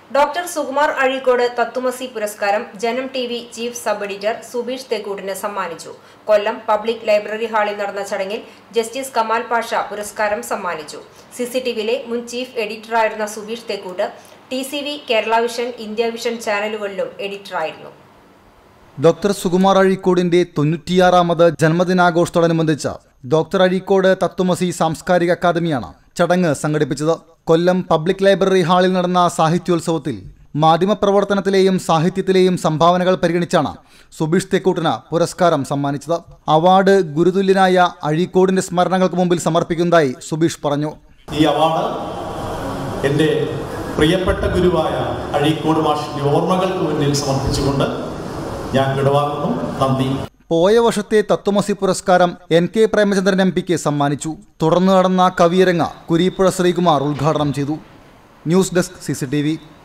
doctor Sukumar Azhikode തത്തുമസി പുരസ്കാരം Janam T V chief sub editor Subeesh തെക്കൂട്ടിന് സമ്മാനിച്ചു കൊല്ലം പബ്ലിക് ലൈബ്രറി ഹാളിൽ നടന്ന ചടങ്ങിൽ ജസ്റ്റിസ് കമാൽ പാഷ പുരസ്കാരം സമ്മാനിച്ചു സിസിടിവിയിലെ മുൻ ചീഫ് എഡിറ്ററായിരുന്ന Subeesh Thekkoot T C V Kerala vision India vision ചാനലുകളിലും എഡിറ്ററായിരുന്നു ഡോക്ടർ സുകുമാർ അഴീക്കോടിന്റെ തൊണ്ണൂറ്റിയാറാമത് ജന്മദിനാഘോഷത്തോടനുബന്ധിച്ച് ഡോക്ടർ അഴീക്കോട് തത്വമസി സാംസ്കാരിക അക്കാദമിയാണ് ചടങ്ങ് സംഘടിപ്പിച്ചത് കൊല്ലം പബ്ലിക് ലൈബ്രറി ഹാളിൽ നടന്ന സാഹിത്യോത്സവത്തിൽ മാധ്യമപ്രവർത്തനത്തിലെയും സാഹിത്യത്തിലെയും സംഭാവനകൾ പരിഗണിച്ചാണ് സുബീഷ് തെക്കൂട്ടിന് പുരസ്കാരം സമ്മാനിച്ചത് അവാർഡ് ഗുരുതുല്യനായ അഴീക്കോടിന്റെ സ്മരണകൾക്ക് മുമ്പിൽ സമർപ്പിക്കുന്നതായി സുബീഷ് പറഞ്ഞു ഈ അവാർഡ് എൻ്റെ പ്രിയപ്പെട്ട ഗുരുവായ അഴീക്കോട് മാഷിന്റെ ഓർമ്മകൾക്ക് മുന്നിൽ സമർപ്പിച്ചുകൊണ്ട് ഞാൻ വിടവാങ്ങുന്നു നന്ദി പോയ വർഷത്തെ തത്വമസി പുരസ്കാരം എൻ കെ പ്രേമചന്ദ്രൻ എം പിക്ക് സമ്മാനിച്ചു തുടർന്ന് നടന്ന കവിയരങ്ങ കുരീപ്പുഴ ശ്രീകുമാർ ഉദ്ഘാടനം ചെയ്തു ന്യൂസ് ഡെസ്ക് സി